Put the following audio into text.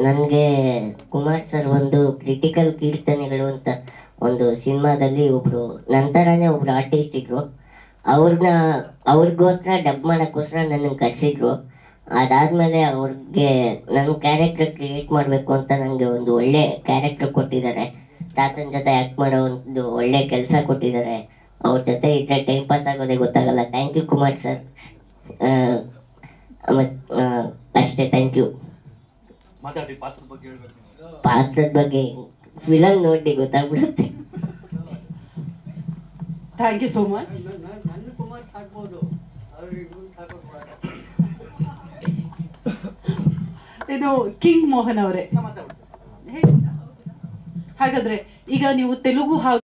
ನನಗೆ ಕುಮಾರ್ ಸರ್ ಒಂದು ಕ್ರಿಟಿಕಲ್ ಕೀರ್ತನೆಗಳು ಅಂತ ಒಂದು ಸಿನಿಮಾದಲ್ಲಿ ಒಬ್ರು ನಂತರನೇ ಒಬ್ರು ಆರ್ಟಿಸ್ಟ್ ಇದ್ರು ಅವ್ರನ್ನ ಅವ್ರಿಗೋಸ್ಕರ ಡಬ್ ಮಾಡೋಕ್ಕೋಸ್ಕರ ನನಗೆ ಕರ್ಸಿದ್ರು ಅದಾದ್ಮೇಲೆ ಅವ್ರಿಗೆ ನನ್ನ ಕ್ಯಾರೆಕ್ಟರ್ ಕ್ರಿಯೇಟ್ ಮಾಡಬೇಕು ಅಂತ ನನಗೆ ಒಂದು ಒಳ್ಳೆ ಕ್ಯಾರೆಕ್ಟರ್ ಕೊಟ್ಟಿದ್ದಾರೆ ತಾತನ ಜೊತೆ ಆ್ಯಕ್ಟ್ ಮಾಡೋ ಒಂದು ಒಳ್ಳೆ ಕೆಲಸ ಕೊಟ್ಟಿದ್ದಾರೆ ಅವ್ರ ಜೊತೆ ಇದ್ರೆ ಟೈಮ್ ಪಾಸ್ ಆಗೋದೇ ಗೊತ್ತಾಗಲ್ಲ ಥ್ಯಾಂಕ್ ಯು ಕುಮಾರ್ ಸರ್ ಮತ್ತು ಅಷ್ಟೇ ಥ್ಯಾಂಕ್ ಯು ಮಾತಾಡಿ ಪಾತ್ರದ ಬಗ್ಗೆ ಹೇಳ್ಬೇಕು ನೀವು. ಪಾತ್ರದ ಬಗ್ಗೆ ಫಿಲಮ್ ನೋಡಿ ಗೊತ್ತಾಗ್ಬಿಡುತ್ತೆ ಥ್ಯಾಂಕ್ ಯು ಸೋ ಮಚ್ ನನ್ನ ಕುಮಾರ್ ಸಾಕ್ಬೋದು ಅವ್ರಿಗೆ ಇವ್ನು ಸಾಕೋದು ಬೇಡ. ಇನ್ನು ಕಿಂಗ್ ಮೋಹನ್ ಅವರೇ ನಾ ಮಾತಾಡ್ತೀನಿ ಹೇಳಿ. ಹಾಗಾದ್ರೆ ಈಗ ನೀವು ತೆಲುಗು ಹಾಗೂ